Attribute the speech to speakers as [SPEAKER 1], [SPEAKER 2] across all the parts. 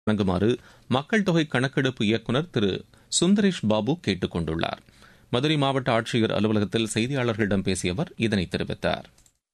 [SPEAKER 1] வழங்குமாறு மக்கள் தொகை கணக்கெடுப்பு இயக்குநர் திரு சுந்தரேஷ் பாபு கேட்டுக் கொண்டுள்ளார் மதுரை மாவட்ட ஆட்சியர் அலுவலகத்தில் செய்தியாளர்களிடம் பேசிய அவர் இதனை தெரிவித்தார்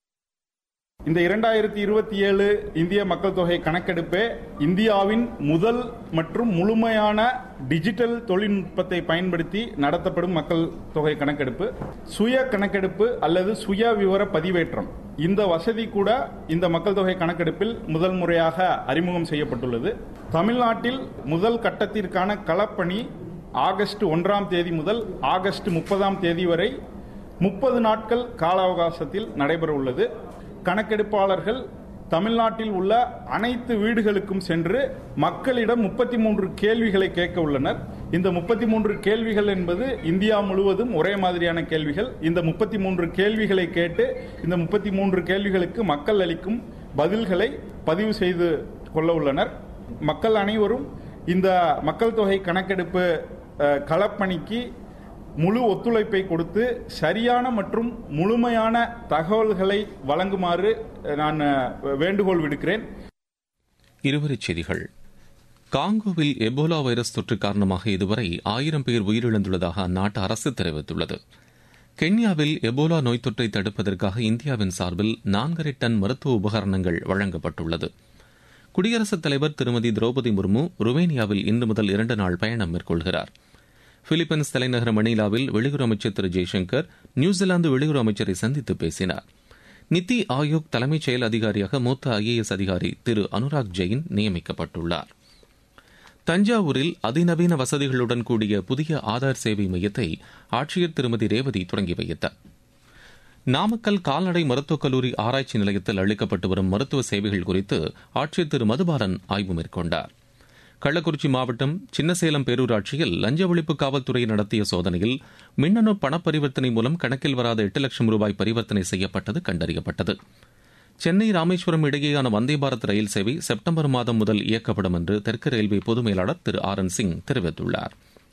[SPEAKER 2] இந்த இரண்டாயிரத்தி இருபத்தி ஏழு இந்திய மக்கள் தொகை கணக்கெடுப்பே இந்தியாவின் முதல் மற்றும் முழுமையான டிஜிட்டல் தொழில்நுட்பத்தை பயன்படுத்தி நடத்தப்படும் மக்கள் தொகை கணக்கெடுப்பு சுய கணக்கெடுப்பு அல்லது சுய விவர பதிவேற்றம் இந்த வசதி கூட இந்த மக்கள் தொகை கணக்கெடுப்பில் முதல் முறையாக அறிமுகம் செய்யப்பட்டுள்ளது தமிழ்நாட்டில் முதல் கட்டத்திற்கான களப்பணி ஆகஸ்ட் ஒன்றாம் தேதி முதல் ஆகஸ்ட் முப்பதாம் தேதி வரை முப்பது நாட்கள் கால அவகாசத்தில் நடைபெற உள்ளது கணக்கெடுப்பாளர்கள் தமிழ்நாட்டில் உள்ள அனைத்து வீடுகளுக்கும் சென்று மக்களிடம் முப்பத்தி மூன்று கேள்விகளை கேட்க உள்ளனர் இந்த முப்பத்தி மூன்று கேள்விகள் என்பது இந்தியா முழுவதும் ஒரே மாதிரியான கேள்விகள் இந்த முப்பத்தி மூன்று கேள்விகளை கேட்டு இந்த முப்பத்தி மூன்று கேள்விகளுக்கு மக்கள் அளிக்கும் பதில்களை பதிவு செய்து கொள்ள உள்ளனர் மக்கள் அனைவரும் இந்த மக்கள் தொகை கணக்கெடுப்பு களப்பணிக்கு முழு ஒத்துழைப்பை கொடுத்து சரியான மற்றும் முழுமையான தகவல்களை வழங்குமாறு நான் வேண்டுகோள் விடுக்கிறேன்
[SPEAKER 1] இருவரிச் செய்திகள் காங்கோவில் எபோலா வைரஸ் தொற்று காரணமாக இதுவரை ஆயிரம் பேர் உயிரிழந்துள்ளதாக அந்நாட்டு அரசு தெரிவித்துள்ளது கென்யாவில் எபோலா நோய் தொற்றை தடுப்பதற்காக இந்தியாவின் சார்பில் நான்கரை டன் மருத்துவ உபகரணங்கள் வழங்கப்பட்டுள்ளது குடியரசுத் தலைவர் திருமதி திரௌபதி முர்மு ருமேனியாவில் இன்று முதல் இரண்டு நாள் பயணம் மேற்கொள்கிறாா் பிலிப்பைன்ஸ் தலைநகர் மணிலாவில் வெளியுறவு அமைச்சர் திரு ஜெய்சங்கர் நியூசிலாந்து வெளியுறவு அமைச்சரை சந்தித்து பேசினார் நித்தி ஆயோக் தலைமைச் செயல் அதிகாரியாக மூத்த ஐஏஎஸ் அதிகாரி திரு அனுராக் ஜெயின் நியமிக்கப்பட்டுள்ளார் தஞ்சாவூரில் அதிநவீன வசதிகளுடன் கூடிய புதிய ஆதார் சேவை மையத்தை ஆட்சியர் திருமதி ரேவதி தொடங்கி வைத்தார் நாமக்கல் கால்நடை மருத்துவக் கல்லூரி ஆராய்ச்சி நிலையத்தில் அளிக்கப்பட்டு வரும் மருத்துவ சேவைகள் குறித்து ஆட்சியர் திரு மதுபாலன் ஆய்வு மேற்கொண்டாா் கள்ளக்குறிச்சி மாவட்டம் சின்னசேலம் பேரூராட்சியில் லஞ்ச ஒழிப்பு காவல்துறை நடத்திய சோதனையில் மின்னணு பண பரிவர்த்தனை மூலம் கணக்கில் வராத எட்டு லட்சம் ரூபாய் பரிவர்த்தனை செய்யப்பட்டது கண்டறியப்பட்டது சென்னை ராமேஸ்வரம் இடையேயான வந்தே பாரத் ரயில் சேவை செப்டம்பர் மாதம் முதல் இயக்கப்படும் என்று தெற்கு ரயில்வே பொது மேலாளர் திரு ஆர் என் சிங் தெரிவித்துள்ளார்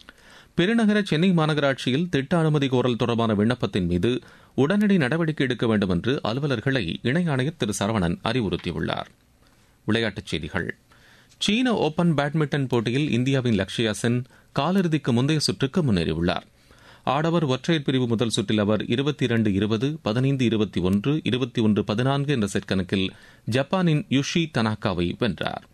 [SPEAKER 1] பெருநகர சென்னை மாநகராட்சியில் திட்ட அனுமதி கோரல் தொடர்பான விண்ணப்பத்தின் மீது உடனடி நடவடிக்கை எடுக்க வேண்டும் என்று அலுவலர்களை இணை ஆணையர் திரு சரவணன் அறிவுறுத்தியுள்ளார் விளையாட்டுச் செய்திகள் சீன ஓபன் பேட்மிண்டன் போட்டியில் இந்தியாவின் லக்ஷயா சென் காலிறுதிக்கு முந்தைய சுற்றுக்கு முன்னேறியுள்ளார் ஆடவர் ஒற்றையர் பிரிவு முதல் சுற்றில் அவர் இருபத்தி இரண்டு இருபது பதினைந்து இருபத்தி ஒன்று இருபத்தி ஒன்று பதினான்கு என்ற செட் கணக்கில் ஜப்பானின் யுஷி தனாகாவை வென்றார்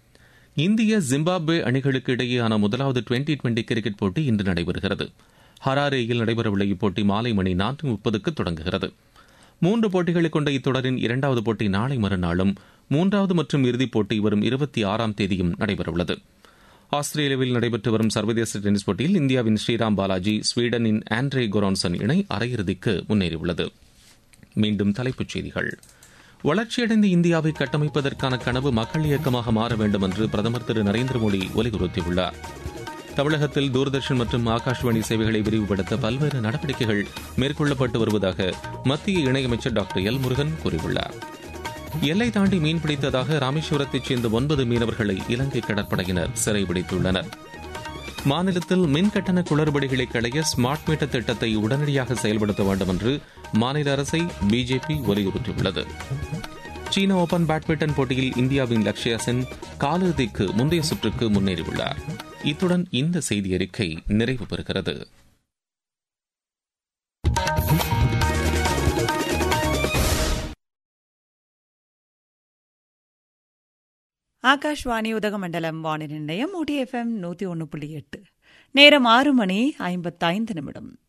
[SPEAKER 1] இந்திய ஜிம்பாப்வே அணிகளுக்கு இடையேயான முதலாவது டுவெண்டி டுவெண்டி கிரிக்கெட் போட்டி இன்று நடைபெறுகிறது ஹராரேயில் நடைபெறவுள்ள இப்போட்டி மாலை மணி நான்கு முப்பதுக்கு தொடங்குகிறது மூன்று போட்டிகளை கொண்ட இத்தொடரின் இரண்டாவது போட்டி நாளை மறுநாளும் மூன்றாவது மற்றும் இறுதிப் போட்டி வரும் இருபத்தி ஆறாம் தேதியும் நடைபெறவுள்ளது ஆஸ்திரேலியாவில் நடைபெற்று வரும் சர்வதேச டென்னிஸ் போட்டியில் இந்தியாவின் ஸ்ரீராம் பாலாஜி ஸ்வீடனின் ஆண்ட்ரே கொரான்சன் இணை அரையிறுதிக்கு முன்னேறியுள்ளது மீண்டும் தலைப்புச் செய்திகள் வளர்ச்சியடைந்த இந்தியாவை கட்டமைப்பதற்கான கனவு மக்கள் இயக்கமாக மாற வேண்டும் என்று பிரதமர் திரு நரேந்திர மோடி வலியுறுத்தியுள்ளார் தமிழகத்தில் தூர்தர்ஷன் மற்றும் ஆகாஷ்வாணி சேவைகளை விரிவுபடுத்த பல்வேறு நடவடிக்கைகள் மேற்கொள்ளப்பட்டு வருவதாக மத்திய இணையமைச்சர் டாக்டர் எல் முருகன் கூறியுள்ளார் எல்லை தாண்டி மீன்பிடித்ததாக ராமேஸ்வரத்தைச் சேர்ந்த ஒன்பது மீனவர்களை இலங்கை கடற்படையினர் சிறைபிடித்துள்ளனர் மாநிலத்தில் மின் கட்டண குளறுபடிகளை களைய ஸ்மார்ட் மீட்டர் திட்டத்தை உடனடியாக செயல்படுத்த வேண்டும் என்று மாநில அரசை பிஜேபி வலியுறுத்தியுள்ளது சீன ஓபன் பேட்மிண்டன் போட்டியில் இந்தியாவின் லக்ஷயா சென் காலிறுதிக்கு முந்தைய சுற்றுக்கு முன்னேறியுள்ளார் இத்துடன் இந்த செய்தி அறிக்கை நிறைவு பெறுகிறது
[SPEAKER 3] ஆகாஷ்வாணி உதகமண்டலம் வானிலை நிலையம் ஊட்டி எஃப்எம் நூற்றி ஒன்று புள்ளி எட்டு நேரம் ஆறு மணி ஐம்பத்தைந்து நிமிடம்